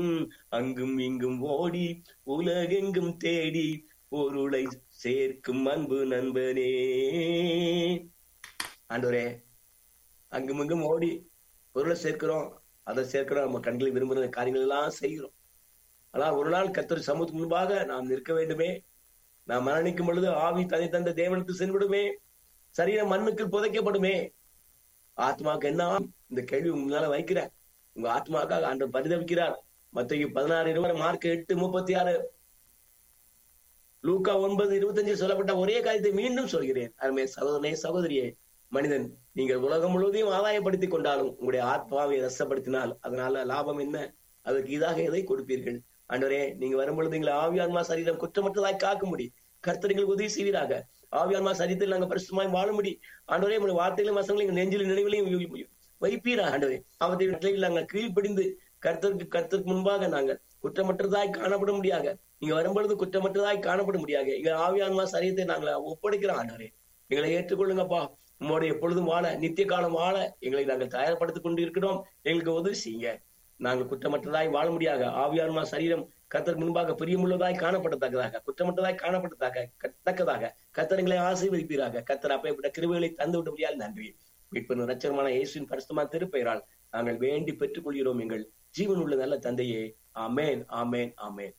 அங்கும் இங்கும் ஓடி உலகெங்கும் தேடி பொருளை சேர்க்கும் அன்பு நண்பனே ஆண்டவரே அங்கும் இங்கும் ஓடி பொருளை சேர்க்கிறோம் அதை சேர்க்கிறோம் நம்ம கண்களில் விரும்புகிற காரியங்கள் எல்லாம் செய்கிறோம் ஆனா ஒரு நாள் கத்தர் சமூகத்துக்கு முன்பாக நாம் நிற்க வேண்டுமே நாம் மரணிக்கும் பொழுது ஆவி தனி தந்த தேவனுக்கு சென்றுவிடுமே சரீரம் மண்ணுக்கு புதைக்கப்படுமே ஆத்மாவுக்கு என்ன ஆகும்? இந்த கேள்வி உங்க முன்னால வைக்கிறேன் உங்க ஆத்மாக்காக ஆண்டவர் பரிதவிக்கிறார் மத்திய பதினாறு இருபது மார்க் எட்டு முப்பத்தி ஆறு லூக்கா ஒன்பது இருபத்தஞ்சு சொல்லப்பட்ட ஒரே காரியத்தை மீண்டும் சொல்கிறேன் அருமை சகோதரனே சகோதரியே மனிதன் நீங்கள் உலகம் முழுவதையும் ஆதாயப்படுத்திக் கொண்டாலும் உங்களுடைய ஆத்மாவை ரசப்படுத்தினால் அதனால லாபம் என்ன அதற்கு இதாக எதை கொடுப்பீர்கள் ஆண்டவரே நீங்க வரும்பொழுது எங்களை ஆவியான்மா சரீரம் குற்றமற்றதாய் காக்க முடி கர்த்தர்கள் உதவி செய்வீராக ஆவியான்மா சரீரத்தில் நாங்கள் பரிசுத்தமாய் வாழ முடி ஆண்டவரே உங்களுடைய வார்த்தையிலும் வசங்களையும் நெஞ்சிலும் நினைவிலையும் வைப்பீரா ஆண்டவரே அவற்றை நாங்கள் கீழ்ப்படிந்து கர்த்தருக்கு கர்த்தருக்கு முன்பாக நாங்கள் குற்றமற்றதாய் காணப்பட முடியாக நீங்க வரும்பொழுது குற்றமற்றதாய் காணப்பட முடியாக எங்க ஆவியான்மா சரீரத்தை நாங்கள் ஒப்படைக்கிறோம் ஆண்டவரே எங்களை ஏற்றுக்கொள்ளுங்கப்பா உம்மோடு எப்பொழுதும் வாழ நித்திய காலம் வாழ எங்களை நாங்கள் தயார்படுத்திக் கொண்டு இருக்கிறோம் எங்களுக்கு உதவி செய்யுங்க நாங்கள் குற்றமற்றதாய் வாழ முடியாக ஆவியான்மா சரீரம் கத்தர் முன்பாக பிரியமுள்ளதாய் காணப்படத்தக்கதாக குற்றமற்றதாய் காணப்படத்தக்க தக்கதாக கத்தர் எங்களை ஆசீர்வதிப்பீராக கத்தர் அப்பேற்பட்ட கிருவிகளை தந்து விட முடியாது நன்றி மீட்பு ரச்சரமான இயேசுவின் பரிசுத்தமான திருப்பெயரால் நாங்கள் வேண்டி பெற்றுக் கொள்கிறோம் எங்கள் ஜீவன் உள்ள நல்ல தந்தையே ஆமேன் ஆமேன் ஆமேன்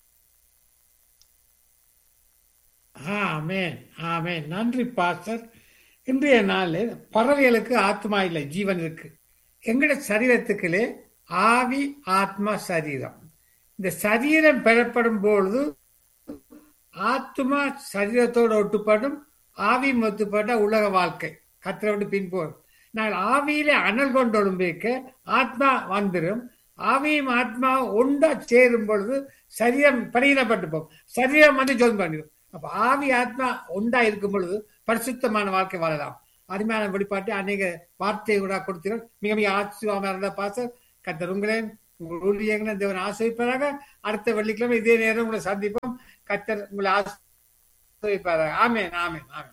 ஆமேன் ஆமேன் நன்றி பாஸ்டர் இன்றைய நாளில் பறவைகளுக்கு ஆத்மா இல்லை ஜீவன் இருக்கு எங்கட சரீரத்துக்குள்ளே ஆவி ஆத்மா சரீரம் இந்த சரீரம் பெறப்படும் பொழுது ஆத்மா சரீரத்தோடு ஒட்டுப்படும் ஆவி மொத்துப்பட்ட உலக வாழ்க்கை கத்திர விட்டு பின்போம் நாங்கள் ஆவியில அனல் கொண்டு ஒழும்பிக்க ஆத்மா வந்துடும் ஆவியும் ஆத்மா ஒன்றா சேரும் பொழுது சரீரம் பரிணப்பட்டு போகும் சரீரம் வந்து ஜோம் பண்ணிடும் அப்ப ஆவி ஆத்மா ஒன்றா இருக்கும் பொழுது பரிசுத்தமான வாழ்க்கை வாழலாம் அருமையான வெளிப்பாட்டு அநேக வார்த்தை கூட கொடுக்கிறோம் மிக மிக ஆச்சரியமாக இருந்த பாச கத்தர் உங்களே உங்கள் ஊழியங்களை தேவன் ஆசிரிப்பதாக அடுத்த வெள்ளிக்கிழமை இதே நேரம் உங்களை சந்திப்போம் கத்தர் உங்களை ஆசிரிப்பாராக ஆமேன் ஆமேன் ஆமேன்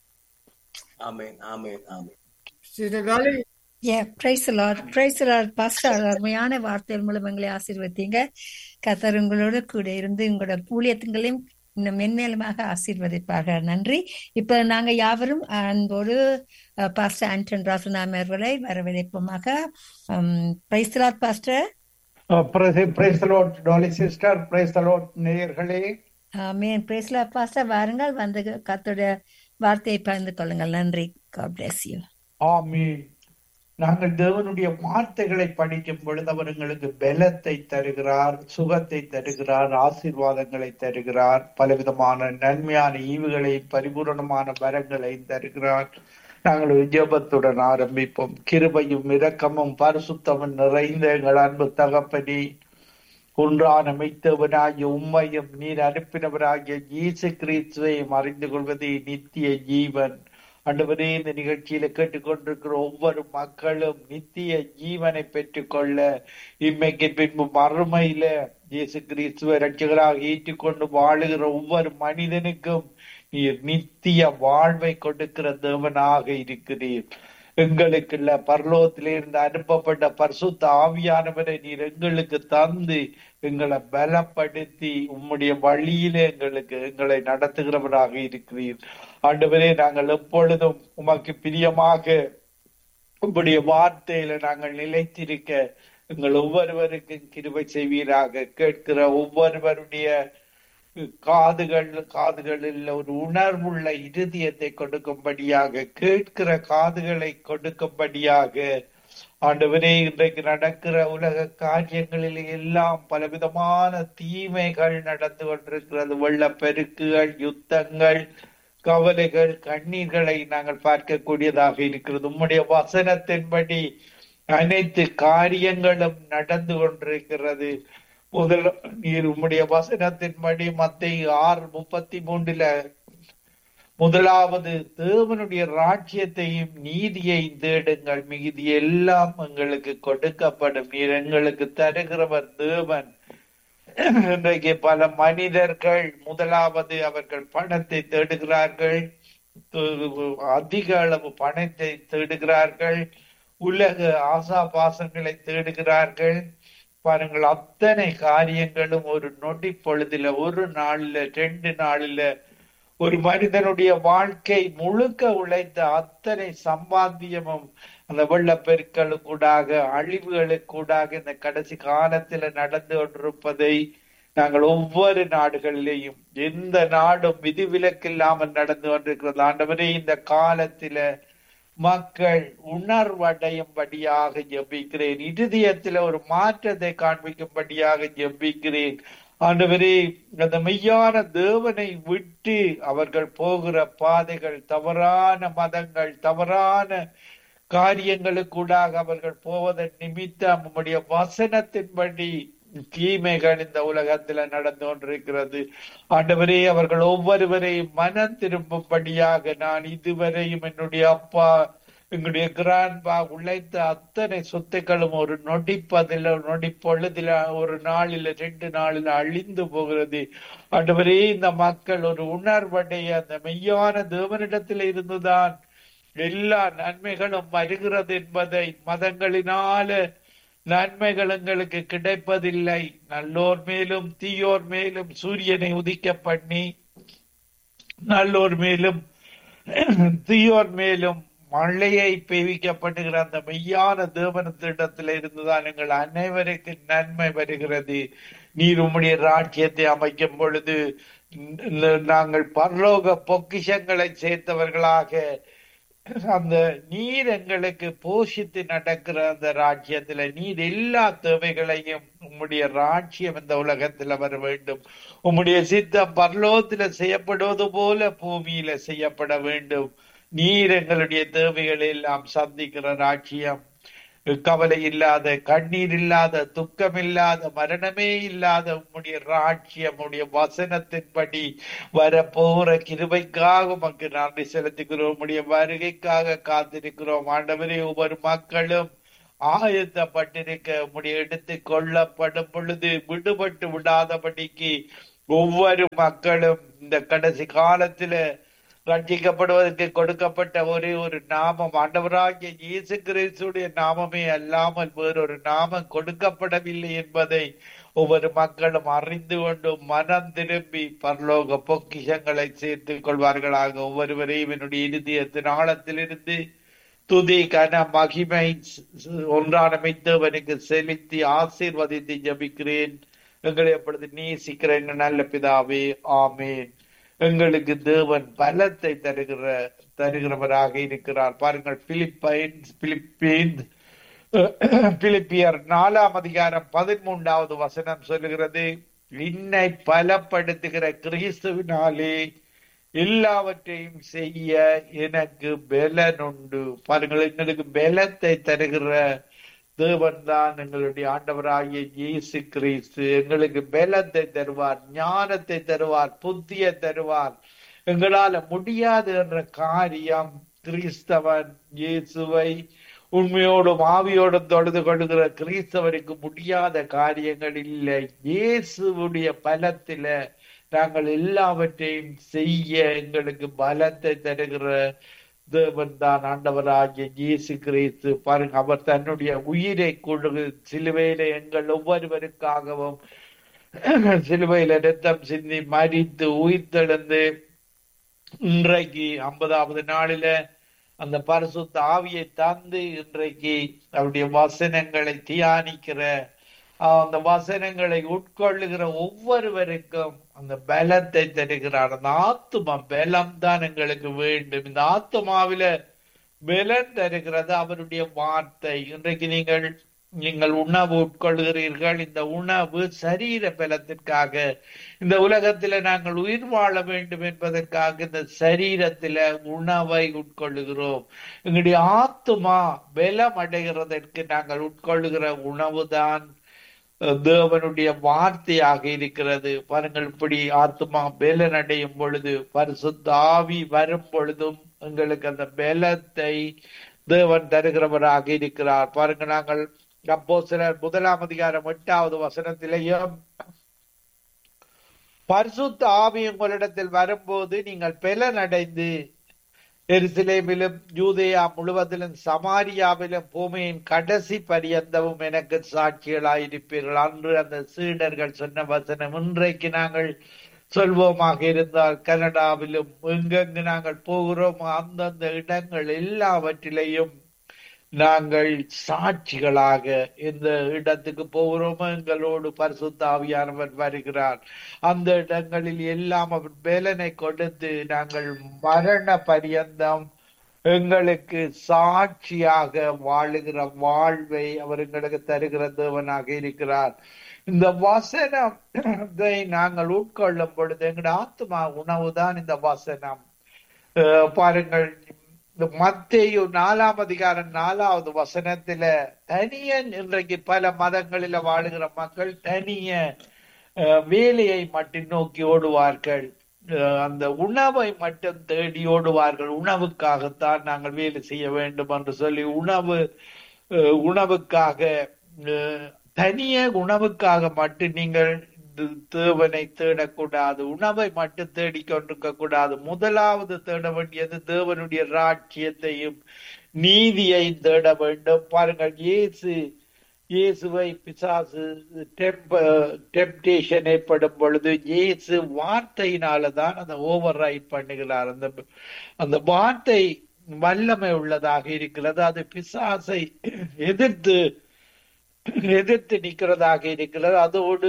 ஆமேன் ஆமேன் ஆமேன் sister Dolly Yeah, praise the Lord. Praise the Lord. Pastor, அருமையான வார்த்தைகள் மூலம் எங்களை ஆசீர்வதிங்க கத்தர் உங்களோட கூட இருந்து உங்களோட ஊழியத்துங்களையும் இன்னும் மென்மேலுமாக ஆசீர்வதிப்பாக நன்றி இப்ப நாங்க யாவரும் அன்போடு பாஸ்டர் ஆண்டன் ராசனாம் அவர்களை வரவேற்போமாக praise Lord pastor praise Lord Dolly sister praise Lord நேயர்களே ஆமேன் பிரைஸ் லாட் பாஸ்டர் வாருங்கள் வந்து கத்தோட வார்த்தையை பகிர்ந்து கொள்ளுங்கள் நன்றி காட் பிளஸ் யூ ஆமீன் நாங்கள் தேவனுடைய வார்த்தைகளை படிக்கும் பொழுது அவர் எங்களுக்கு பலத்தை தருகிறார் சுகத்தை தருகிறார் ஆசீர்வாதங்களை தருகிறார் பலவிதமான நன்மையான ஈவுகளை பரிபூரணமான வரங்களை தருகிறார் நாங்கள் விஜயபத்துடன் ஆரம்பிப்போம் கிருபையும் இரக்கமும் பரிசுத்தமும் நிறைந்த எங்கள் அன்பு தகப்பனி ஒன்றான மெய்த்தவனாகிய உண்மையும் நீர் அனுப்பினவராகிய இயேசு கிறிஸ்துவையும் அறிந்து கொள்வதே நித்திய ஜீவன் ஆண்டவரே இந்த நிகழ்ச்சியில கேட்டுக்கொண்டிருக்கிற ஒவ்வொரு மக்களும் நித்திய ஜீவனை பெற்றுக்கொள்ள இம்மைக்கு பின்பு மறுமையில இயேசு கிறிஸ்துவ ரட்சகராக ஏற்றுக்கொண்டு வாழுகிற ஒவ்வொரு மனிதனுக்கும் நீர் நித்திய வாழ்வை கொடுக்கிற தேவனாக இருக்கிறீர் எங்களுக்குள்ள பரலோகத்திலிருந்து அனுப்பப்பட்ட பரிசுத்த ஆவியானவரை நீர் எங்களுக்கு தந்து எங்களை பலப்படுத்தி உம்முடைய வழியிலே எங்களுக்கு எங்களை நடத்துகிறவராக இருக்கிறீர் ஆண்டவரே நாங்கள் எப்பொழுதும் உமக்கு பிரியமாக உம்முடைய வார்த்தையில நாங்கள் நிலைத்திருக்க எங்கள் ஒவ்வொருவருக்கும் கிருபை செய்வீராக கேட்கிற ஒவ்வொருவருடைய காதுகள் காதுகளில் ஒரு உணர்வுள்ள இருதயத்தை கொடுக்கும்படியாக கேட்கிற காதுகளை கொடுக்கும்படியாக ஆண்டவரே இன்றைக்கு நடக்கிற உலக காரியங்களில் எல்லாம் பலவிதமான தீமைகள் நடந்து கொண்டிருக்கிறது வெள்ளப்பெருக்குகள் யுத்தங்கள் கவலைகள் கண்ணீர்களை நாங்கள் பார்க்கக்கூடியதாக இருக்கிறது உம்முடைய வசனத்தின்படி அனைத்து காரியங்களும் நடந்து கொண்டிருக்கிறது முதல் நீர் உம்முடைய வசனத்தின்படி மத்திய ஆறு முப்பத்தி மூன்றுல முதலாவது தேவனுடைய ராஜ்யத்தையும் நீதியை தேடுங்கள் மிகுதி எல்லாம் எங்களுக்கு கொடுக்கப்படும் நீர் எங்களுக்கு தருகிறவர் தேவன் இன்றைக்கு பல மனிதர்கள் முதலாவது அவர்கள் பணத்தை தேடுகிறார்கள் அதிக அளவு பணத்தை தேடுகிறார்கள் உலக ஆசா பாசங்களை தேடுகிறார்கள் பாருங்கள் அத்தனை காரியங்களும் ஒரு நொடி பொழுதுல ஒரு நாள்ல ரெண்டு நாள்ல ஒரு மனிதனுடைய வாழ்க்கை முழுக்க உழைத்த அத்தனை சம்பாத்தியமும் அந்த வெள்ளப்பெருக்களுக்கூடாக அழிவுகளுக்கூடாக இந்த கடைசி காலத்துல நடந்து கொண்டிருப்பதை நாங்கள் ஒவ்வொரு நாடுகளிலேயும் எந்த நாடும் விதிவிலக்கு இல்லாமல் நடந்து கொண்டிருக்கிறது ஆண்டவரே இந்த காலத்தில மக்கள் உணர்வடையும்படியாக ஜெபிக்கிறேன் இருதயத்தில் ஒரு மாற்றத்தை காண்பிக்கும்படியாக ஜெபிக்கிறேன் ஆண்டவரே அந்த மெய்யான தேவனை விட்டு அவர்கள் போகிற பாதைகள் தவறான மதங்கள் தவறான காரியங்களுக்கூடாக அவர்கள் போவதன் நிமித்தம் நம்முடைய வசனத்தின்படி தீமைகள் இந்த உலகத்துல நடந்து கொண்டிருக்கிறது ஆண்டவரே அவர்கள் ஒவ்வொருவரையும் மனம் திரும்பும்படியாக நான் இதுவரையும் என்னுடைய அப்பா எங்களுடைய கிராண்ட்பா உழைத்த அத்தனை சொத்துக்களும் ஒரு நொடிப்பதில் நொடி பொழுதுல ஒரு நாளில ரெண்டு நாளில அழிந்து போகிறது ஆண்டவரே இந்த மக்கள் ஒரு உணர்வடைய அந்த மெய்யான தேவனிடத்தில் இருந்துதான் எல்லா நன்மைகளும் வருகிறது என்பதை மதங்களினால நன்மைகள் எங்களுக்கு கிடைப்பதில்லை நல்லோர் மேலும் தீயோர் மேலும் சூரியனை உதிக்க பண்ணி நல்லோர் மேலும் தீயோர் மேலும் மழையை பெய்விக்கப்படுகிற அந்த மெய்யான தேவனத்திடத்தில் இருந்துதான் எங்கள் அனைவருக்கு நன்மை வருகிறது நீர் உம்முடைய ராஜ்யத்தை அமைக்கும் பொழுது நாங்கள் பரலோக பொக்கிஷங்களை சேர்த்தவர்களாக அந்த நீர் எங்களுக்கு போஷித்து நடக்கிற அந்த ராஜ்யத்துல நீர் எல்லா தேவைகளையும் உம்முடைய ராஜ்யம் இந்த உலகத்துல வர வேண்டும் உம்முடைய சித்தம் பரலோகத்துல செய்யப்படுவது போல பூமியில செய்யப்பட வேண்டும் நீர் எங்களுடைய தேவைகளை எல்லாம் சந்திக்கிற ராஜ்யம் கவலை இல்லாத கண்ணீர் இல்லாத துக்கம் இல்லாத மரணமே இல்லாத உம்முடைய ராட்சியம் உடைய வசனத்தின்படி வரப்போற கிருபைக்காக உமக்கு நன்றி செலுத்துகிறோம் உம்முடைய வருகைக்காக காத்திருக்கிறோம் ஆண்டவரே ஒவ்வொரு மக்களும் ஆயத்தப்பட்டிருக்க உம்முடைய எடுத்து கொள்ளப்படும் பொழுது விடுபட்டு விடாதபடிக்கு ஒவ்வொரு மக்களும் இந்த கடைசி காலத்துல ரட்சிக்கப்படுவதற்கு கொடுக்கப்பட்ட ஒரே ஒரு நாமம் ஆண்டவராகிய இயேசு கிறிஸ்துடைய நாமமே அல்லாமல் வேறொரு நாமம் கொடுக்கப்படவில்லை என்பதை ஒவ்வொரு மக்களும் அறிந்து கொண்டு மனம் திரும்பி பரலோக பொக்கிஷங்களை சேர்த்துக் கொள்வார்களாக ஒவ்வொருவரையும் என்னுடைய இருதயத்தின் ஆழத்திலிருந்து துதி கன மகிமை ஒன்றான மெய்த்தவனுக்கு செலுத்தி ஆசீர்வதித்து ஜபிக்கிறேன் எங்களை எப்பொழுது நேசிக்கிற எங்கள் நல்ல பிதாவே ஆமேன் எங்களுக்கு தேவன் பலத்தை தருகிற தருகிறவராக இருக்கிறார் பாருங்கள் பிலிப்பைன்ஸ் பிலிப்பீன்ஸ் பிலிப்பியர் நாலாம் அதிகாரம் பதிமூன்றாவது வசனம் சொல்லுகிறது இன்னை பலப்படுத்துகிற கிறிஸ்துவினாலே எல்லாவற்றையும் செய்ய எனக்கு பலன் உண்டு பாருங்கள் எங்களுக்கு பலத்தை தருகிற தேவன் தான் எங்களுடைய ஆண்டவராகிய இயேசு கிறிஸ்து எங்களுக்கு பலத்தை தருவார் ஞானத்தை தருவார் புத்தியை தருவார் எங்களால முடியாது என்ற காரியம் கிறிஸ்தவன் இயேசுவை உண்மையோடும் ஆவியோடும் தொழுது கொள்கிற கிறிஸ்தவருக்கு முடியாத காரியங்கள் இல்லை இயேசுடைய பலத்தில நாங்கள் எல்லாவற்றையும் செய்ய எங்களுக்கு பலத்தை தருகிற தேவன் தான் ஆண்டவராகிய இயேசு கிறிஸ்து பாருங்க அவர் தன்னுடைய உயிரை கொடு சிலுவையில எங்கள் ஒவ்வொருவருக்காகவும் சிலுவையில ரத்தம் சிந்தி மறித்து உயிர்த்தெழுந்து இன்றைக்கு ஐம்பதாவது நாளில அந்த பரிசுத்த ஆவியை தந்து இன்றைக்கு அவருடைய வசனங்களை தியானிக்கிற அந்த வசனங்களை உட்கொள்ளுகிற ஒவ்வொருவருக்கும் அந்த பலத்தை தருகிறார் அந்த ஆத்மா பலம் தான் எங்களுக்கு வேண்டும் இந்த ஆத்மாவில பலன் தருகிறது அவருடைய வார்த்தை இன்றைக்கு நீங்கள் நீங்கள் உணவு உட்கொள்கிறீர்கள் இந்த உணவு சரீர பலத்திற்காக இந்த உலகத்தில நாங்கள் உயிர் வாழ வேண்டும் என்பதற்காக இந்த சரீரத்தில உணவை உட்கொள்ளுகிறோம் எங்களுடைய ஆத்மா பலம் அடைகிறதற்கு நாங்கள் உட்கொள்ளுகிற உணவுதான் தேவனுடைய வார்த்தையாக இருக்கிறது பாருங்கள் இப்படி ஆத்மா பலன் அடையும் பொழுது பரிசுத்த ஆவி வரும் பொழுதும் எங்களுக்கு அந்த பலத்தை தேவன் தருகிறவராக இருக்கிறார் பாருங்க நாங்கள் அப்போ சிலர் முதலாம் அதிகாரம் எட்டாவது வசனத்திலேயும் பரிசுத்த ஆவி உங்களிடத்தில் வரும்போது நீங்கள் பலன் அடைந்து எருசலேமிலும் யூதேயா முழுவதிலும் சமாரியாவிலும் பூமியின் கடைசி பரியந்தமும் எனக்கு சாட்சிகளாயிருப்பீர்கள் அன்று அந்த சீடர்கள் சொன்ன வசனம் இன்றைக்கு நாங்கள் சொல்வோமாக இருந்தால் கனடாவிலும் எங்கெங்கு நாங்கள் போகிறோம் அந்தந்த இடங்கள் எல்லாவற்றிலையும் நாங்கள் சாட்சிகளாக இந்த இடத்துக்கு போகிறோமோ எங்களோடு பரிசுத்த ஆவியானவர் வருகிறார் அந்த இடங்களில் எல்லாம் அவர் வேலனை கொடுத்து நாங்கள் மரண பரியந்தம் எங்களுக்கு சாட்சியாக வாழுகிற வாழ்வை அவர் எங்களுக்கு தருகிற தேவனாக இருக்கிறார் இந்த வசனத்தை நாங்கள் உட்கொள்ளும் பொழுது எங்களுடைய ஆத்மா உணவுதான் இந்த வசனம் அஹ் பாருங்கள் இந்த மத்தேயு நாலாம் அதிகாரம் நாலாவது வசனத்துல தனியன் இன்றைக்கு பல மதங்களில வாழுகிற மக்கள் தனிய அஹ், வேலையை மட்டும் நோக்கி ஓடுவார்கள் அஹ், அந்த உணவை மட்டும் தேடி ஓடுவார்கள் உணவுக்காகத்தான் நாங்கள் வேலை செய்ய வேண்டும் என்று சொல்லி உணவு அஹ், உணவுக்காக அஹ், தனிய உணவுக்காக மட்டும் நீங்கள் து- தேவனை தேடக்கூடாது உணவை மட்டும் தேடிக்கொண்டிருக்க கூடாது முதலாவது தேட வேண்டியது தேவனுடைய ராட்சியத்தையும் நீதியையும் தேட வேண்டும் பாருங்கள் இயேசு இயேசுவை பிசாசு டெம்டேஷன் ஏற்படும் பொழுது இயேசு வார்த்தையினால தான் அந்த ஓவர் ரைட் பண்ணுகிறார் அந்த அந்த வார்த்தை வல்லமை உள்ளதாக இருக்கிறது அது பிசாசை எதிர்த்து எதிர்த்து நிற்கிறதாக இருக்கிறது அதோடு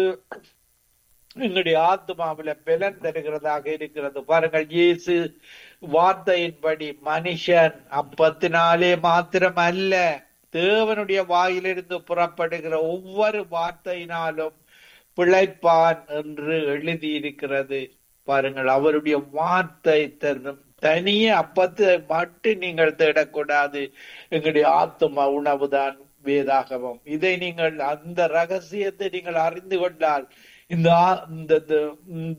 எங்களுடைய ஆத்மாவில பலன் தருகிறதாக இருக்கிறது பாருங்கள் இயேசு வார்த்தையின்படி மனுஷன் அப்பத்தினாலே மாத்திரம் அல்ல தேவனுடைய வாயிலிருந்து புறப்படுகிற ஒவ்வொரு வார்த்தையினாலும் பிழைப்பான் என்று எழுதியிருக்கிறது பாருங்கள் அவருடைய வார்த்தை தரும் தனியே அப்பத்தை மட்டும் நீங்கள் தேடக்கூடாது எங்களுடைய ஆத்மா உணவுதான் வேதாகமம் இதை நீங்கள் அந்த ரகசியத்தை நீங்கள் அறிந்து கொண்டால் இந்த ஆ- இந்த இந்த- இந்த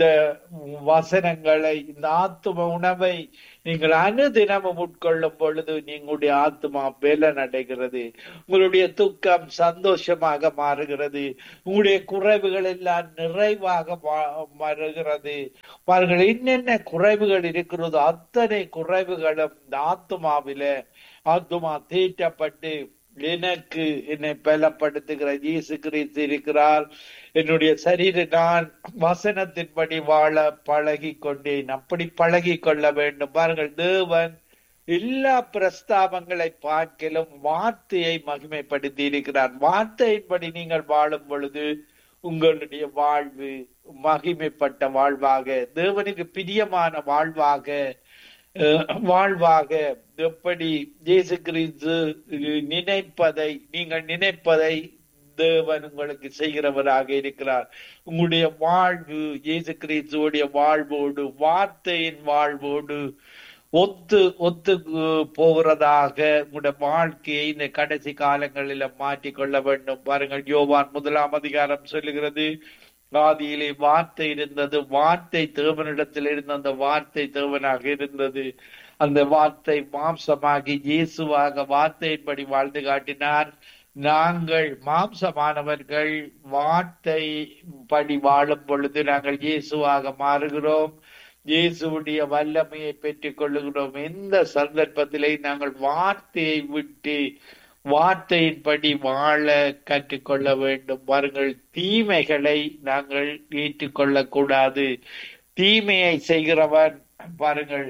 வசனங்களை இந்த ஆத்தும உணவை நீங்கள் அனுதினமும் உட்கொள்ளும் பொழுது நீங்களுடைய ஆத்மா பலன் அடைகிறது உங்களுடைய துக்கம் சந்தோஷமாக மாறுகிறது உங்களுடைய குறைவுகள் எல்லாம் நிறைவாக மா- மாறுகிறது பாருங்கள் என்னென்ன குறைவுகள் இருக்கிறதோ அத்தனை குறைவுகளும் இந்த ஆத்மாவில ஆத்மா தேற்றப்பட்டு எனக்கு என்னை பலப்படுத்துகிற இயேசு கிறிஸ்து இருக்கிறார் என்னுடைய சரீர நான் வசனத்தின்படி வாழ பழகி கொண்டேன் அப்படி பழகி கொள்ள வேண்டும் பாருங்கள் தேவன் எல்லா பிரஸ்தாபங்களை பார்க்கிலும் வார்த்தையை மகிமைப்படுத்தி இருக்கிறார் வார்த்தையின்படி நீங்கள் வாழும் பொழுது உங்களுடைய வாழ்வு மகிமைப்பட்ட வாழ்வாக தேவனுக்கு பிரியமான வாழ்வாக அஹ், வாழ்வாக எப்படி இயேசு கிறிஸ்து நினைப்பதை நீங்கள் நினைப்பதை தேவன் உங்களுக்கு செய்கிறவராக இருக்கிறார் உங்களுடைய வாழ்வு இயேசு கிறிஸ்துவோடைய வாழ்வோடு வார்த்தையின் வாழ்வோடு ஒத்து ஒத்து அஹ், போகிறதாக உங்களுடைய வாழ்க்கையை இந்த கடைசி காலங்களில மாற்றிக்கொள்ள வேண்டும் பாருங்கள் யோவான் முதலாம் அதிகாரம் சொல்லுகிறது ஆதியிலே வார்த்தை இருந்தது வார்த்தை தேவனிடத்தில் இருந்த அந்த வார்த்தை தேவனாக இருந்தது அந்த வார்த்தை மாம்சமாகி இயேசுவாக வார்த்தையின்படி வாழ்ந்து காட்டினார் நாங்கள் மாம்சமானவர்கள் வார்த்தை படி வாழும் பொழுது நாங்கள் இயேசுவாக மாறுகிறோம் இயேசுவுடைய வல்லமையை பெற்றுக் கொள்ளுகிறோம் எந்த சந்தர்ப்பத்திலே நாங்கள் வார்த்தையை விட்டு வார்த்தையின்படி வாழ கற்றுக்கொள்ள வேண்டும் பாருங்கள் தீமைகளை நாங்கள் ஏற்றுக்கொள்ளக் கூடாது தீமையை செய்கிறவன் பாருங்கள்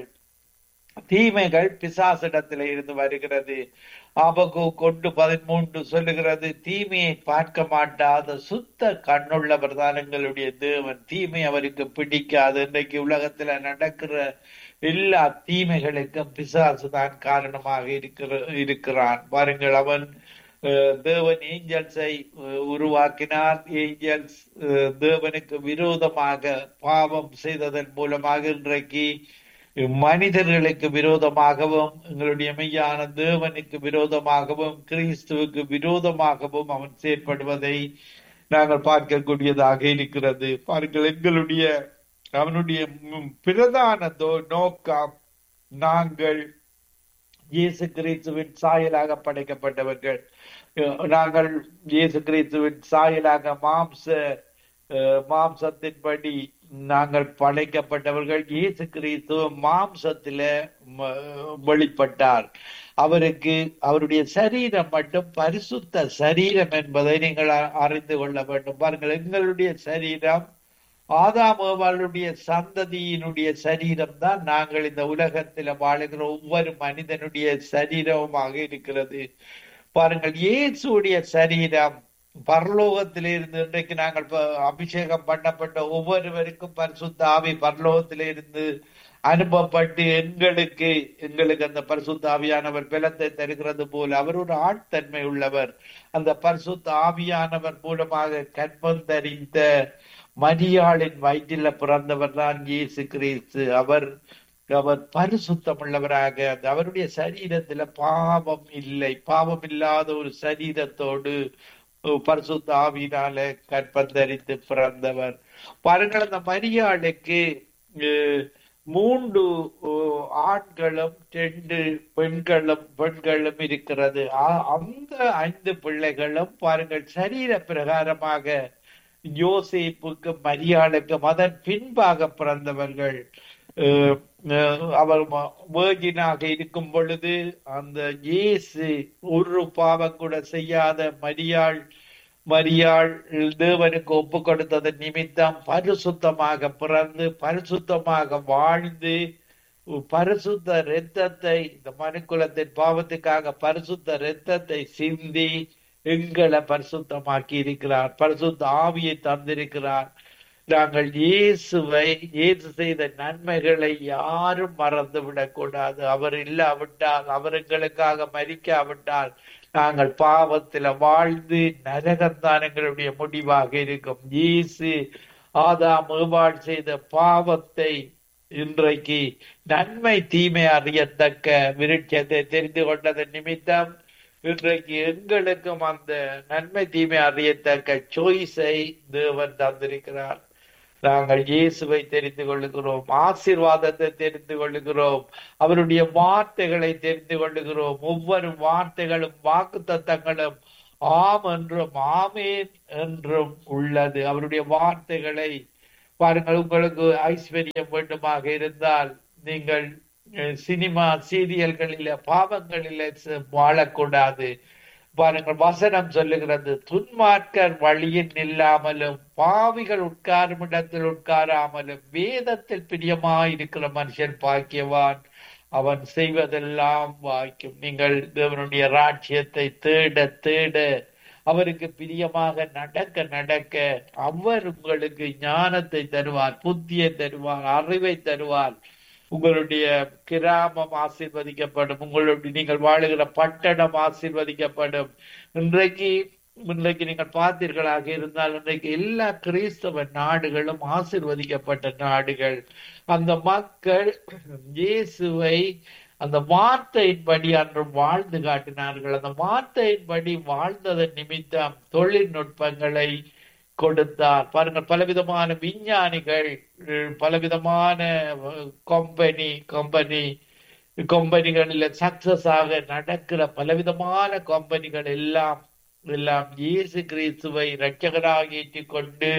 தீமைகள் பிசாசிடத்தில இருந்து வருகிறது ஆபகு கொண்டு பதிமூன்று சொல்லுகிறது தீமையை பார்க்க மாட்டாத சுத்த கண்ணுள்ளவர் தான் எங்களுடைய தேவன் தீமை அவருக்கு பிடிக்காது இன்றைக்கு உலகத்துல நடக்கிற எல்லா தீமைகளுக்கும் பிசாசு தான் காரணமாக இருக்கிற இருக்கிறான் பாருங்கள் அவன் அஹ், தேவன் ஏஞ்சல்ஸை அஹ், உருவாக்கினார் ஏஞ்சல்ஸ் அஹ், தேவனுக்கு விரோதமாக பாவம் செய்ததன் மூலமாக இன்றைக்கு மனிதர்களுக்கு விரோதமாகவும் எங்களுடைய மெய்யான தேவனுக்கு விரோதமாகவும் கிறிஸ்துவுக்கு விரோதமாகவும் அவன் செயற்படுவதை நாங்கள் பார்க்கக்கூடியதாக இருக்கிறது பாருங்கள் எங்களுடைய அவனுடைய ம், பிரதான தோ- நோக்கம் நாங்கள் இயேசு கிறிஸ்துவின் சாயலாக படைக்கப்பட்டவர்கள் அஹ் நாங்கள் இயேசு கிறிஸ்துவின் சாயலாக மாம்ச அஹ், மாம்சத்தின்படி நாங்கள் படைக்கப்பட்டவர்கள் இயேசு கிறிஸ்து மாம்சத்தில ம- வெளிப்பட்டார் அவருக்கு அவருடைய சரீரம் மட்டும் பரிசுத்த சரீரம் என்பதை நீங்கள் அ- அறிந்து கொள்ள வேண்டும் பாருங்கள் எங்களுடைய சரீரம் ஆதாம் ஏவாளுடைய சந்ததியினுடைய சரீரம் தான் நாங்கள் இந்த உலகத்தில் வாழுகிற ஒவ்வொரு மனிதனுடைய சரீரமாக இருக்கிறது பாருங்கள் இயேசுடைய சரீரம் பரலோகத்திலிருந்து இன்றைக்கு நாங்கள் ப- அபிஷேகம் பண்ணப்பட்ட ஒவ்வொருவருக்கும் பரிசுத்த ஆவி பரலோகத்திலிருந்து அனுப்பப்பட்டு எங்களுக்கு எங்களுக்கு அந்த பரிசுத்த ஆவியானவர் பலத்தை தருகிறது போல அவர் ஒரு ஆட்தன்மை உள்ளவர் அந்த பரிசுத்த ஆவியானவர் மூலமாக கற்பம் தரித்த மரியாளின் வயிற்றில பிறந்தவர் தான் இயேசு கிறிஸ்து அவர் அவர் பரிசுத்தம் உள்ளவராக அந்த அவருடைய சரீரத்துல பாவம் இல்லை பாவம் இல்லாத ஒரு சரீரத்தோடு அஹ், பரிசுத்த ஆவியினால கற்பந்தரித்து பிறந்தவர் பாருங்கள் அந்த மரியாளுக்கு அஹ், மூன்று அஹ், ஆண்களும் ரெண்டு பெண்களும் பெண்களும் இருக்கிறது ஆ- அந்த ஐந்து பிள்ளைகளும் பாருங்கள் சரீர பிரகாரமாக யோசேப்புக்கு மரியாளுக்கும் அதன் பின்பாக பிறந்தவர்கள் அஹ், அஹ், அவர் வேர்ஜினாக இருக்கும் பொழுது அந்த இயேசு ஒரு பாவம் கூட செய்யாத மரியாள் மரியாள் தேவனுக்கு ஒப்பு கொடுத்ததன் நிமித்தம் பரிசுத்தமாக பிறந்து பரிசுத்தமாக வாழ்ந்து பரிசுத்த இரத்தத்தை இந்த மனுக்குலத்தின் பாவத்துக்காக பரிசுத்த இரத்தத்தை சிந்தி எங்களை பரிசுத்தமாக்கி இருக்கிறார் பரிசுத்த ஆவியை தந்திருக்கிறார் நாங்கள் இயேசுவை இயேசு செய்த நன்மைகளை யாரும் மறந்து விடக்கூடாது அவர் இல்லாவிட்டால் அவர் எங்களுக்காக மறிக்காவிட்டால் நாங்கள் பாவத்துல வாழ்ந்து நரகம்தான் எங்களுடைய முடிவாக இருக்கும் இயேசு ஆதாம் ஏவாள் செய்த பாவத்தை இன்றைக்கு நன்மை தீமை அறியத்தக்க விருட்சத்தை தெரிந்து கொண்டதன் நிமித்தம் இன்றைக்கு எங்களுக்கும் அந்த நன்மை தீமை அறியத்தக்க சாய்ஸை தேவன் தந்திருக்கிறார் நாங்கள் இயேசுவை தெரிந்து கொள்ளுகிறோம் ஆசீர்வாதத்தை தெரிந்து கொள்ளுகிறோம் அவருடைய வார்த்தைகளை தெரிந்து கொள்ளுகிறோம் ஒவ்வொரு வார்த்தைகளும் வாக்கு தத்தங்களும் ஆம் என்றும் ஆமேன் என்றும் உள்ளது அவருடைய வார்த்தைகளை பாருங்கள் உங்களுக்கு ஐஸ்வர்யம் வேண்டுமாக இருந்தால் நீங்கள் அஹ், சினிமா சீரியல்களில பாவங்களில ச- வாழக்கூடாது பாருங்கள் வசனம் சொல்லுகிறது துன்மார்க்கர் வழியில் நில்லாமலும் பாவிகள் உட்காரும் இடத்தில் உட்காராமலும் வேதத்தில் பிரியமாயிருக்கிற மனுஷன் பாக்கியவான் அவன் செய்வதெல்லாம் வாய்க்கும் நீங்கள் தேவனுடைய ராட்சியத்தை தேட தேட அவருக்கு பிரியமாக நடக்க நடக்க அவர் உங்களுக்கு ஞானத்தை தருவார் புத்தியை தருவார் அறிவை தருவார் உங்களுடைய கிராமம் ஆசீர்வதிக்கப்படும் உங்களுடைய நீங்கள் வாழுகிற பட்டணம் ஆசீர்வதிக்கப்படும் இன்றைக்கு இன்றைக்கு நீங்கள் பார்த்தீர்களாக இருந்தால் இன்றைக்கு எல்லா கிறிஸ்தவ நாடுகளும் ஆசீர்வதிக்கப்பட்ட நாடுகள் அந்த மக்கள் இயேசுவை அந்த வார்த்தையின்படி அன்று வாழ்ந்து காட்டினார்கள் அந்த வார்த்தையின்படி வாழ்ந்ததன் நிமித்தம் தொழில்நுட்பங்களை கொடுத்தார் பாருங்கள் பலவிதமான விஞ்ஞானிகள் அஹ், பலவிதமான கம்பெனி கம்பெனி கம்பெனிகளில் சக்சஸ் ஆக நடக்கிற பலவிதமான கம்பெனிகள் எல்லாம் எல்லாம் இயேசு கிறிஸ்துவை இரட்சகராக ஏற்றுக்கொண்டு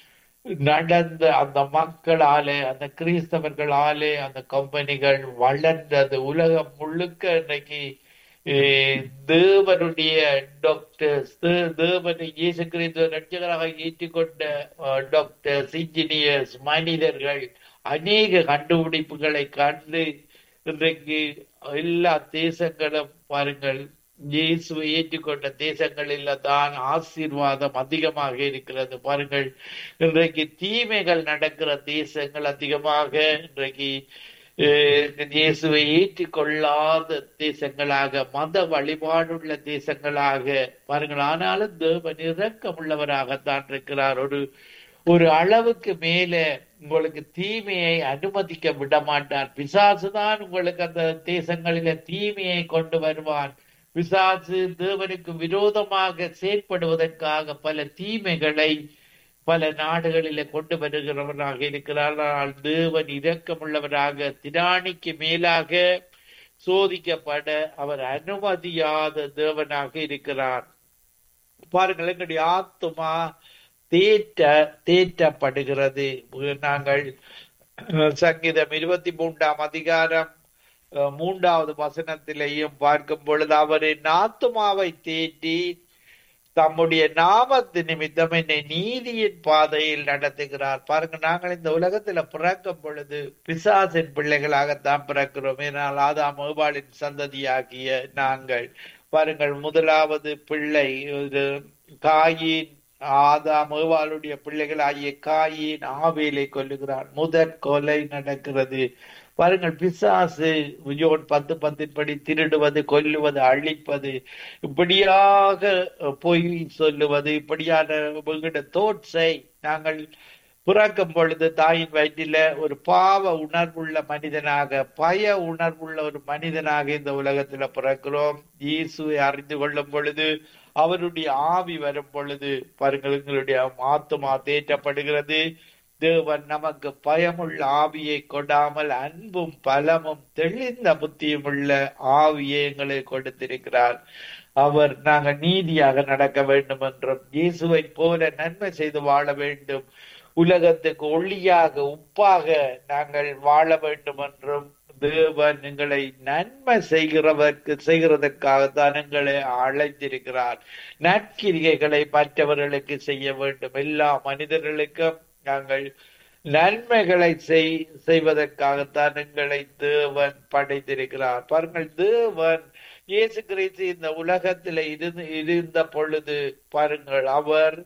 நடந்த அந்த மக்களாலே அந்த கிறிஸ்தவர்களாலே அந்த கம்பெனிகள் வளர்ந்தது உலகம் முழுக்க இன்னைக்கு eh, தேவனுடைய டாக்டர்ஸ் தேவனை இயேசு கிறிஸ்துவ ரட்சகராக ஏற்றுக்கொண்ட டாக்டர்ஸ் இன்ஜினியர்ஸ் மனிதர்கள் அநேக கண்டுபிடிப்புகளை கண்டு இன்றைக்கு எல்லா தேசங்களும் பாருங்கள் இயேசுவை ஏற்றுக்கொண்ட தேசங்களில் தான் ஆசீர்வாதம் அதிகமாக இருக்கிறது பாருங்கள் இன்றைக்கு தீமைகள் நடக்கிற தேசங்கள் அதிகமாக இன்றைக்கு அஹ், இயேசுவை ஏற்றுக்கொள்ளாத தேசங்களாக மத வழிபாடுள்ள தேசங்களாக பாருங்கள் ஆனாலும் தேவன் இரக்கமுள்ளவராகத்தான் இருக்கிறார் ஒரு ஒரு அளவுக்கு மேல உங்களுக்கு தீமையை அனுமதிக்க விட மாட்டார் பிசாசு தான் உங்களுக்கு அந்த தேசங்களில தீமையை கொண்டு வருவான் பிசாசு தேவனுக்கு விரோதமாக செயற்படுவதற்காக பல தீமைகளை பல நாடுகளில கொண்டு வருகிறவராக இருக்கிறார் ஆனால் தேவன் இரக்கமுள்ளவராக திராணிக்கு மேலாக சோதிக்கப்பட அவர் அனுமதியாத தேவனாக இருக்கிறார் பாருங்கள் எங்களுடைய ஆத்துமா தேற்ற தேற்றப்படுகிறது நாங்கள் அஹ், சங்கீதம் இருபத்தி மூன்றாம் அதிகாரம் அஹ், மூன்றாவது வசனத்திலேயும் பார்க்கும் பொழுது அவரின் ஆத்துமாவை தேற்றி தம்முடைய நாமத்து நிமித்தம் என்னை நீதியின் பாதையில் நடத்துகிறார் பாருங்க நாங்கள் இந்த உலகத்துல பிறக்கும் பொழுது பிசாசின் பிள்ளைகளாகத்தான் பிறக்கிறோம் ஏனால் ஆதாம் ஏவாளின் சந்ததியாகிய நாங்கள் பாருங்கள் முதலாவது பிள்ளை இது காயின் ஆதாம் ஏவாளுடைய பிள்ளைகளாகிய காயின் ஆவேலை கொல்லுகிறார் முதற் கொலை நடக்கிறது பாருங்கள் பிசாசு யோன் பத்து பத்தின்படி திருடுவது கொல்லுவது அழிப்பது இப்படியாக பொய் சொல்லுவது இப்படியான உங்களுடைய தோட்ஸை நாங்கள் பிறக்கும் பொழுது தாயின் வயிற்றில ஒரு பாவ உணர்வுள்ள மனிதனாக பய உணர்வுள்ள ஒரு மனிதனாக இந்த உலகத்துல பிறக்கிறோம் இயேசுவை அறிந்து கொள்ளும் பொழுது அவருடைய ஆவி வரும் பொழுது பாருங்கள் எங்களுடைய ஆத்துமா தேற்றப்படுகிறது தேவன் நமக்கு பயமுள்ள ஆவியை கொடாமல் அன்பும் பலமும் தெளிந்த புத்தியும் உள்ள ஆவியை எங்களை கொடுத்திருக்கிறார் அவர் நாங்கள் நீதியாக நடக்க வேண்டும் என்றும் இயேசுவை போல நன்மை செய்து வாழ வேண்டும் உலகத்துக்கு ஒளியாக உப்பாக நாங்கள் வாழ வேண்டும் என்றும் தேவன் எங்களை நன்மை செய்கிறவர்க்கு செய்கிறதற்காகத்தான் எங்களை அழைத்திருக்கிறார் நற்கிரிகைகளை மற்றவர்களுக்கு செய்ய வேண்டும் எல்லா மனிதர்களுக்கும் நாங்கள் நன்மைகளை செய் செய்வதற்காகத்தான் எங்களை தேவன் படைத்திருக்கிறார் பாருங்கள் தேவன் இயேசு கிறிஸ்து இந்த உலகத்தில இருந்து இருந்த பொழுது பாருங்கள் அவர்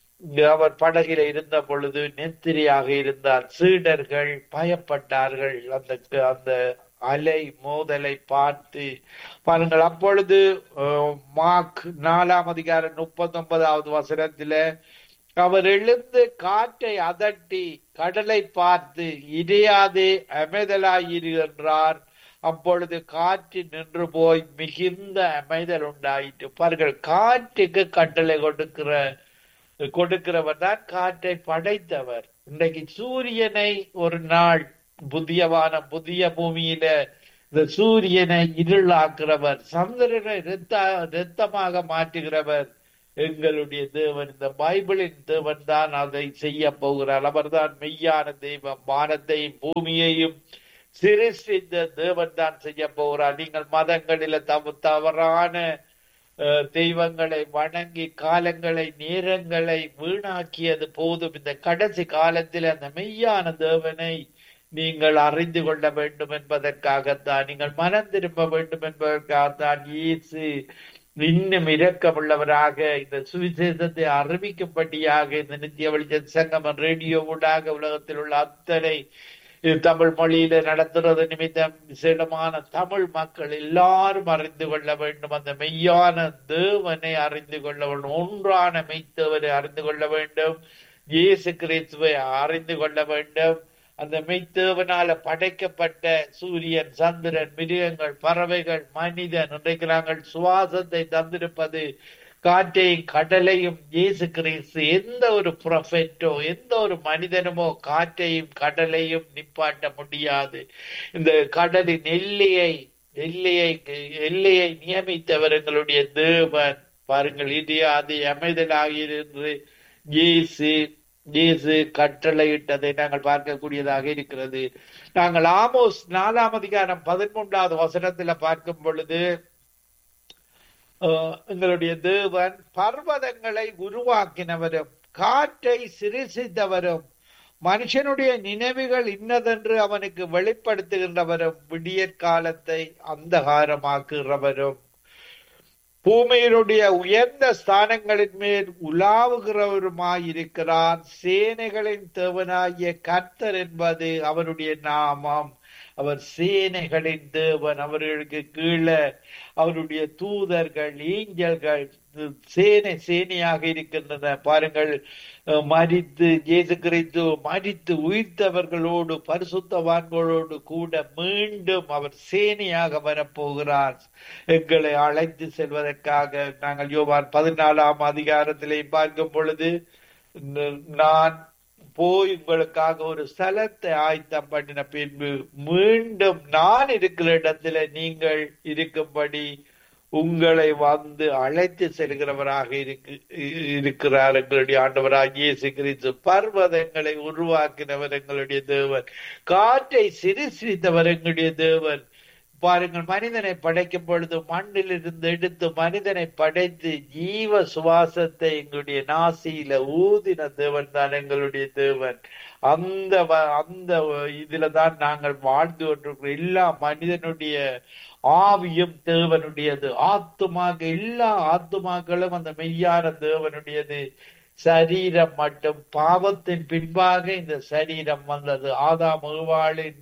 அவர் படகில இருந்த பொழுது நெத்திரியாக இருந்தார் சீடர்கள் பயப்பட்டார்கள் அந்த அந்த அலை மோதலை பார்த்து பாருங்கள் அப்பொழுது அஹ், மார்க் நாலாம் அதிகாரம் முப்பத்தி ஒன்பதாவது வசனத்தில அவர் எழுந்து காற்றை அதட்டி கடலை பார்த்து இடையாதே அமைதலாயிரு என்றார் அப்பொழுது காற்று நின்று போய் மிகுந்த அமைதல் உண்டாயிற்று பாருங்கள் காற்றுக்கு கட்டளை கொடுக்கிற கொடுக்கிறவர் தான் காற்றை படைத்தவர் இன்றைக்கு சூரியனை ஒரு நாள் புதியவான புதிய பூமியில இந்த சூரியனை இருளாக்குறவர் சந்திரனை இரத்த இரத்தமாக மாற்றுகிறவர் எங்களுடைய தேவன் இந்த பைபிளின் தேவன் தான் அதை செய்ய போகிறார் அவர்தான் மெய்யான தெய்வம் வானத்தையும் பூமியையும் சிருஷ்டித்த தேவன் தான் செய்ய போகிறார் நீங்கள் மதங்களில தவ தவறான அஹ், தெய்வங்களை வணங்கி காலங்களை நேரங்களை வீணாக்கியது போதும் இந்த கடைசி காலத்தில் அந்த மெய்யான தேவனை நீங்கள் அறிந்து கொள்ள வேண்டும் என்பதற்காகத்தான் நீங்கள் மனம் திரும்ப வேண்டும் என்பதற்காகத்தான் இயேசு இன்னும் இரக்கமுள்ளவராக இந்த சுவிசேஷத்தை அறிவிக்கும்படியாக இந்த நித்திய வெளிச்ச சங்கமம் ரேடியோ ஊடாக உலகத்தில் உள்ள அத்தனை இது தமிழ் மொழியில நடத்துறது நிமித்தம் விசேடமான தமிழ் மக்கள் எல்லாரும் அறிந்து கொள்ள வேண்டும் அந்த மெய்யான தேவனை அறிந்து கொள்ள வேண்டும் ஒன்றான மெய்த்தேவனை அறிந்து கொள்ள வேண்டும் இயேசு கிறிஸ்துவை அறிந்து கொள்ள வேண்டும் அந்த மெய்த்தேவனால படைக்கப்பட்ட சூரியன் சந்திரன் மிருகங்கள் பறவைகள் மனிதன் இன்றைக்கு நாங்கள் சுவாசத்தை தந்திருப்பது காற்றையும் கடலையும் இயேசு கிறிஸ்து எந்த ஒரு ப்ரொஃபெட்டோ எந்த ஒரு மனிதனுமோ காற்றையும் கடலையும் நிப்பாட்ட முடியாது இந்த கடலின் எல்லையை எல்லையை எல்லையை நியமித்தவர் எங்களுடைய தேவன் பாருங்கள் இது அது அமைதலாகியிருந்து இயேசு இயேசு கட்டளையிட்டதை நாங்கள் பார்க்கக்கூடியதாக இருக்கிறது நாங்கள் ஆமோஸ் நாலாம் அதிகாரம் பதிமூன்றாவது வசனத்துல பார்க்கும் பொழுது அஹ், எங்களுடைய தேவன் பர்வதங்களை உருவாக்கினவரும் காற்றை சிருஷித்தவரும் மனுஷனுடைய நினைவுகள் இன்னதென்று அவனுக்கு வெளிப்படுத்துகின்றவரும் விடியற் காலத்தை அந்தகாரமாக்குகிறவரும் பூமியினுடைய உயர்ந்த ஸ்தானங்களின் மேல் உலாவுகிறவருமாயிருக்கிறார் சேனைகளின் தேவனாகிய கர்த்தர் என்பது அவருடைய நாமம் அவர் சேனைகளின் தேவன் அவர்களுக்கு கீழே அவருடைய தூதர்கள் ஏஞ்சல்கள் சேனை சேனையாக இருக்கின்றன பாருங்கள் அஹ், மரித்து இயேசு கிறிஸ்து மரித்து உயிர்த்தவர்களோடு பரிசுத்தவான்களோடு கூட மீண்டும் அவர் சேனையாக வரப்போகிறார் எங்களை அழைத்து செல்வதற்காக நாங்கள் யோவான் பதினாலாம் அதிகாரத்திலே பார்க்கும் பொழுது ந- நான் போய் உங்களுக்காக ஒரு ஸ்தலத்தை ஆயத்தம் பண்ணின பின்பு மீண்டும் நான் இருக்கிற இடத்துல நீங்கள் இருக்கும்படி உங்களை வந்து அழைத்து செல்கிறவராக இருக்கு இருக்கிறார் எங்களுடைய ஆண்டவராக இயேசு கிறிஸ்து பர்வதங்களை உருவாக்கினவர் எங்களுடைய தேவன் காற்றை சிறுசிரித்தவர் எங்களுடைய தேவன் பாருங்கள் மனிதனை படைக்கும் பொழுது மண்ணில் இருந்து எடுத்து மனிதனை படைத்து ஜீவ சுவாசத்தை எங்களுடைய நாசியில ஊதின தேவன் தான் எங்களுடைய தேவன் அந்த வ- அந்த இதுல தான் நாங்கள் வாழ்ந்து கொண்டிருக்கிறோம் எல்லா மனிதனுடைய ஆவியும் தேவனுடையது ஆத்துமாக எல்லா ஆத்துமாக்களும் அந்த மெய்யான தேவனுடையது சரீரம் மட்டும் பாவத்தின் பின்பாக இந்த சரீரம் வந்தது ஆதாம் ஏவாளின்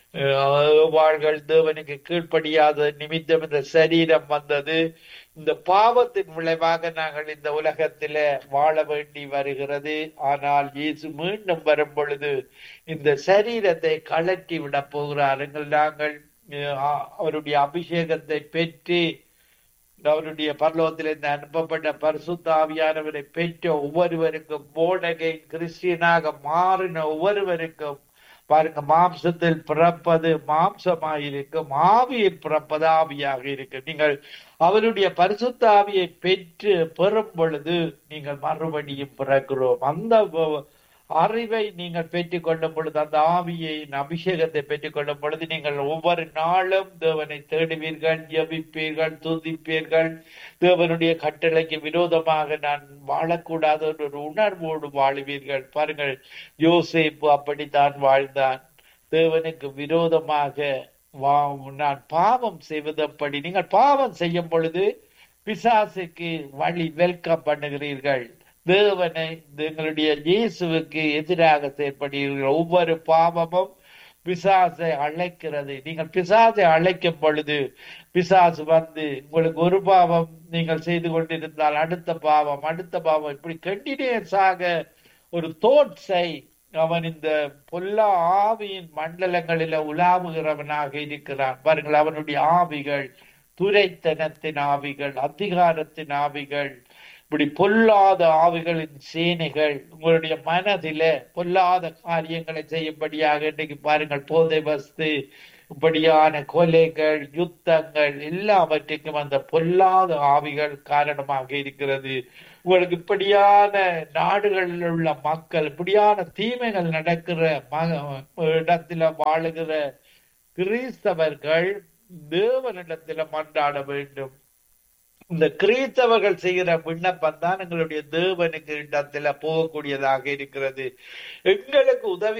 வாழ்கள் தேவனுக்கு கீழ்ப்படியாத நிமித்தம் இந்த சரீரம் வந்தது இந்த பாவத்தின் விளைவாக நாங்கள் இந்த உலகத்தில வாழ வேண்டி வருகிறது ஆனால் இயேசு மீண்டும் வரும் பொழுது இந்த சரீரத்தை கழற்றி விட போகிறார்கள் நாங்கள் அஹ், அவருடைய அபிஷேகத்தை பெற்று அவருடைய பரலோகத்திலிருந்து அனுப்பப்பட்ட பரிசுத்த ஆவியானவரை பெற்ற ஒவ்வொருவருக்கும் போடகை கிறிஸ்டியனாக மாறின ஒவ்வொருவருக்கும் பாருங்க மாம்சத்தில் பிறப்பது மாம்சமாயிருக்கும் ஆவியில் பிறப்பது ஆவியாக இருக்கும் நீங்கள் அவருடைய பரிசுத்த ஆவியை பெற்று பெறும் பொழுது நீங்கள் மறுபடியும் பிறக்கிறோம் அந்த வ- அறிவை நீங்கள் பெற்றுக் கொள்ளும் பொழுது அந்த ஆவியை அபிஷேகத்தை பெற்றுக் கொள்ளும் பொழுது நீங்கள் ஒவ்வொரு நாளும் தேவனை தேடுவீர்கள் ஜெபிப்பீர்கள் துதிப்பீர்கள் தேவனுடைய கட்டளைக்கு விரோதமாக நான் வாழக்கூடாத ஒரு உணர்வோடு வாழுவீர்கள் பாருங்கள் யோசேப்பு அப்படித்தான் வாழ்ந்தான் தேவனுக்கு விரோதமாக வா- நான் பாவம் செய்வதப்படி நீங்கள் பாவம் செய்யும் பொழுது பிசாசுக்கு வழி வெல்கம் பண்ணுகிறீர்கள் தேவனை எங்களுடைய இயேசுவுக்கு எதிராக செயற்படுகிறீர்கள் ஒவ்வொரு பாவமும் பிசாசை அழைக்கிறது நீங்கள் பிசாசை அழைக்கும் பொழுது பிசாசு வந்து உங்களுக்கு ஒரு பாவம் நீங்கள் செய்து கொண்டிருந்தால் அடுத்த பாவம் அடுத்த பாவம் இப்படி கண்டினியூஸாக ஒரு தோட்ஸை அவன் இந்த பொல்லா ஆவியின் மண்டலங்களில உலாவுகிறவனாக இருக்கிறான் பாருங்கள் அவனுடைய ஆவிகள் துரைத்தனத்தின் ஆவிகள் அதிகாரத்தின் ஆவிகள் இப்படி பொல்லாத ஆவிகளின் சேனைகள் உங்களுடைய மனதில பொல்லாத காரியங்களை செய்யும்படியாக இன்றைக்கு பாருங்கள் போதை வஸ்து இப்படியான கொலைகள் யுத்தங்கள் எல்லாவற்றுக்கும் அந்த பொல்லாத ஆவிகள் காரணமாக இருக்கிறது உங்களுக்கு இப்படியான நாடுகளில் உள்ள மக்கள் இப்படியான தீமைகள் நடக்கிற ம- இடத்துல வாழுகிற கிறிஸ்தவர்கள் தேவனிடத்துல மன்றாட வேண்டும் இந்த கிறிஸ்தவர்கள் செய்கிற விண்ணப்பம் தான் எங்களுடைய தேவனுக்கு இடத்துல போகக்கூடியதாக இருக்கிறது எங்களுக்கு உதவி